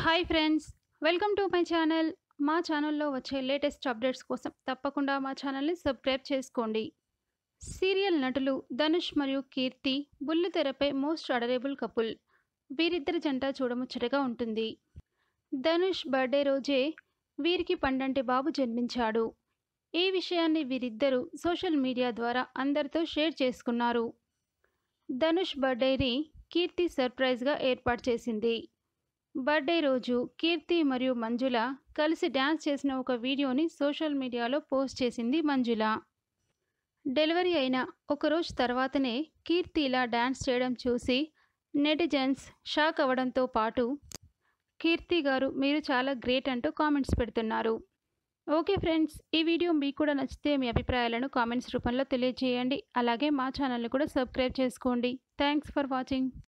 hi friends welcome to my channel మా ఛానల్లో వచ్చే లేటెస్ట్ అప్డేట్స్ కోసం తప్పకుండా మా ఛానల్ని సబ్స్క్రైబ్ చేసుకోండి సీరియల్ నటులు ధనుష్ మరియు కీర్తి బుల్లితెరపై మోస్ట్ అడరేబుల్ కపుల్ వీరిద్దరి జంట చూడముచ్చటగా ఉంటుంది ధనుష్ బర్త్డే రోజే వీరికి పండంటి బాబు జన్మించాడు ఈ విషయాన్ని వీరిద్దరూ సోషల్ మీడియా ద్వారా అందరితో షేర్ చేసుకున్నారు ధనుష్ బర్త్డేని కీర్తి సర్ప్రైజ్గా ఏర్పాటు చేసింది బర్త్డే రోజు కీర్తి మరియు మంజుల కలిసి డ్యాన్స్ చేసిన ఒక వీడియోని సోషల్ మీడియాలో పోస్ట్ చేసింది మంజుల డెలివరీ అయిన ఒకరోజు తర్వాతనే కీర్తి ఇలా డ్యాన్స్ చేయడం చూసి నెటిజన్స్ షాక్ అవ్వడంతో పాటు కీర్తి గారు మీరు చాలా గ్రేట్ అంటూ కామెంట్స్ పెడుతున్నారు ఓకే ఫ్రెండ్స్ ఈ వీడియో మీకు కూడా నచ్చితే మీ అభిప్రాయాలను కామెంట్స్ రూపంలో తెలియజేయండి అలాగే మా ఛానల్ని కూడా సబ్స్క్రైబ్ చేసుకోండి థ్యాంక్స్ ఫర్ వాచింగ్